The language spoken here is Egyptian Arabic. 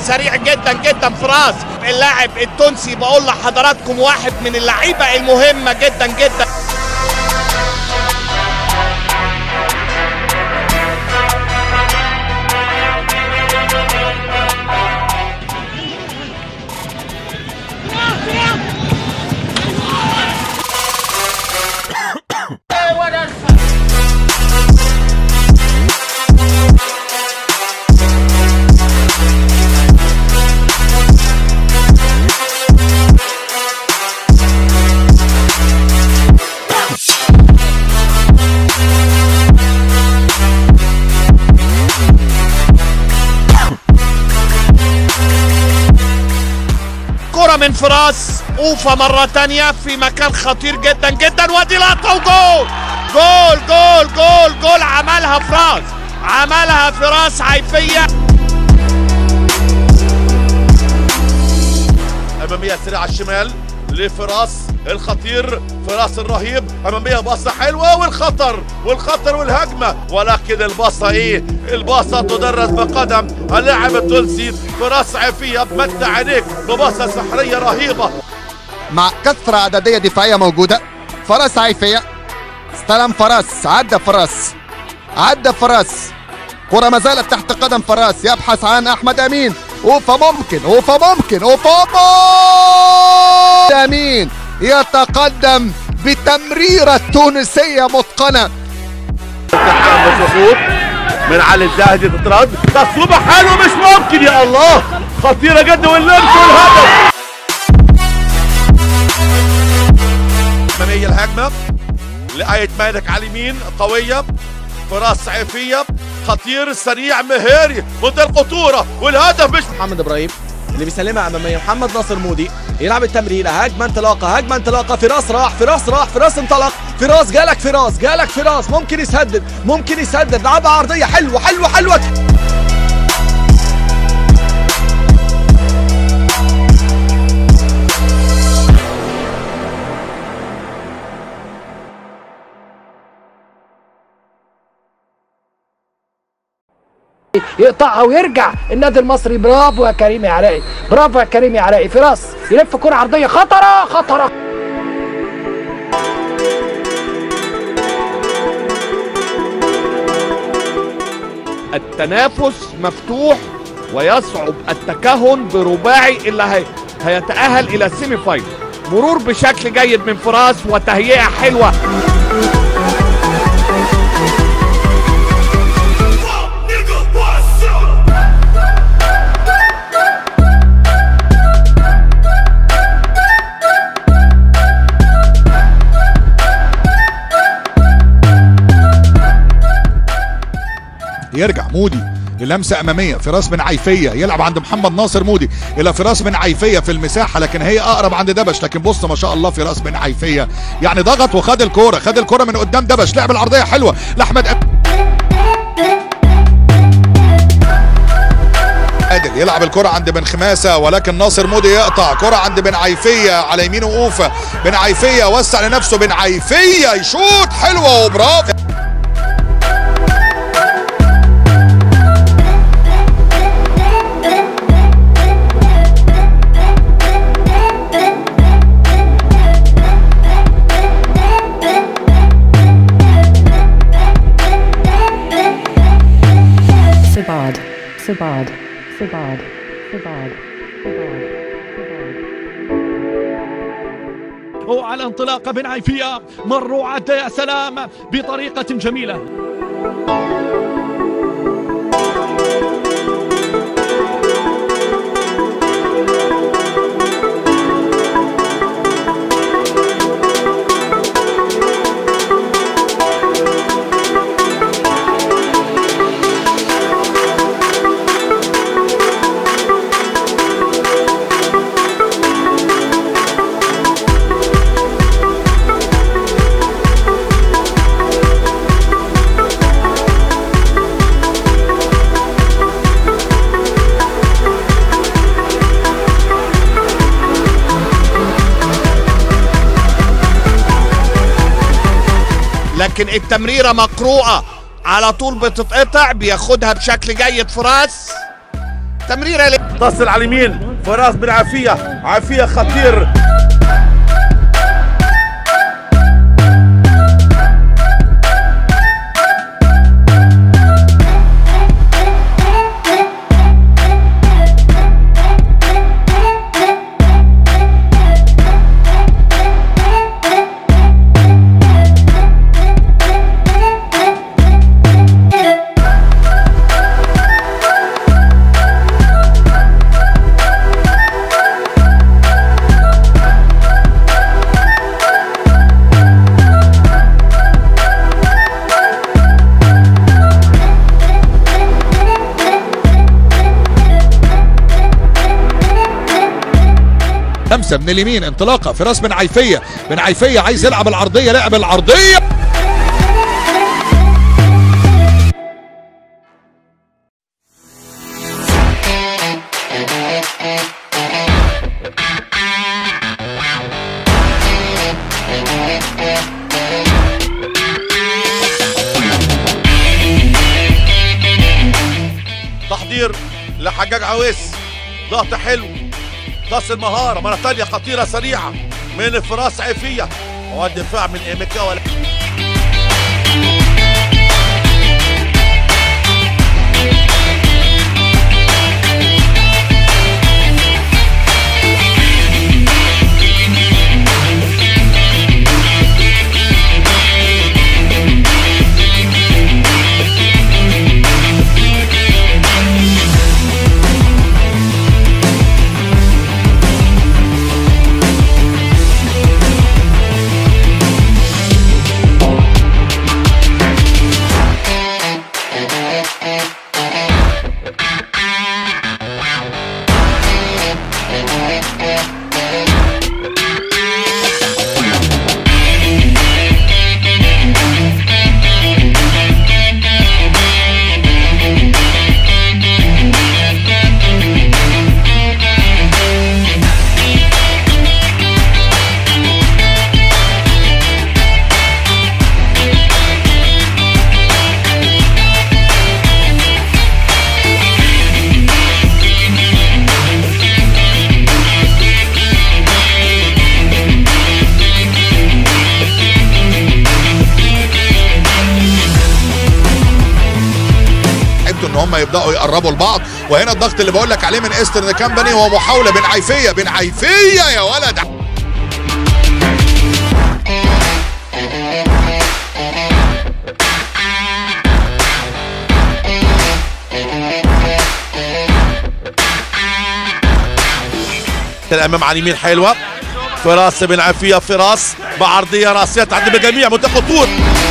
سريع جدا جدا فراس اللاعب التونسي بقول لحضراتكم واحد من اللعيبه المهمه جدا جدا كرة من فراس اوفا مرة تانية في مكان خطير جدا جدا وادي لقطة وجول جول جول جول جول عملها فراس عملها فراس عيفية اماميه سريعه على الشمال لفراس الخطير فراس الرهيب اماميه باصه حلوه والخطر والخطر والهجمه ولكن الباصه ايه الباصه تدرس بقدم اللاعب التونسي فراس عافيه مد عينيك بباصه سحريه رهيبه مع كثرة عددية دفاعية موجودة فراس عيفية استلم فراس عدى فراس عدى فراس كرة ما زالت تحت قدم فراس يبحث عن أحمد أمين أوفا ممكن أوفا ممكن أوفا ممكن أمين يتقدم بتمريرة تونسية متقنة كان بسقوط من علي الزاهدي تترد تصويبه حلوه مش ممكن يا الله خطيره جدا واللمس والهدف اماميه الهجمه لآية مالك على اليمين قويه فراس عافيه خطير سريع مهاري منتهى الخطوره والهدف مش محمد ابراهيم اللي بيسلمها اماميه محمد ناصر مودي يلعب التمريره هجمه انطلاقه هجمه انطلاقه فراس راح فراس راح فراس انطلق فراس جالك فراس جالك فراس ممكن يسدد ممكن يسدد لعبها عرضيه حلوه حلوه حلوه يقطعها ويرجع النادي المصري برافو يا كريم يا علاء برافو يا كريم يا علاء فراس يلف كرة عرضية خطرة خطرة التنافس مفتوح ويصعب التكهن برباعي اللي هي هيتأهل إلى السيمي فاينل مرور بشكل جيد من فراس وتهيئة حلوة يرجع مودي للمسه اماميه فراس بن عيفيه يلعب عند محمد ناصر مودي الى فراس بن عيفيه في المساحه لكن هي اقرب عند دبش لكن بص ما شاء الله فراس بن عيفيه يعني ضغط وخد الكوره خد الكوره من قدام دبش لعب العرضيه حلوه لاحمد أم... عادل يلعب الكرة عند بن خماسة ولكن ناصر مودي يقطع كرة عند بن عيفية على يمينه أوفا بن عيفية وسع لنفسه بن عيفية يشوط حلوة وبرافو Sabad, Sabad, Sabad, Sabad, Sabad, Sabad. وعلى انطلاقة بن عيفية مروا عدى يا سلام بطريقة جميلة لكن التمريرة مقروءة على طول بتتقطع بياخدها بشكل جيد فراس تمريره ل- تصل على اليمين فراس بن عافيه عافيه خطير لمسه من اليمين انطلاقه فراس بن عيفيه بن عيفيه عايز يلعب العرضيه لعب العرضيه تحضير لحجاج عويس ضغط حلو تصل مهارة مرة تانية خطيرة سريعة من فراس عيفية والدفاع من إيميكا ولا لعبته ان هم يبداوا يقربوا لبعض وهنا الضغط اللي بقول لك عليه من ايسترن كامباني هو محاوله بن عيفيه بن عيفيه يا ولد الامام على اليمين حلوه فراس بن عافيه فراس بعرضيه راسيه تعدي بالجميع منطقه خطوط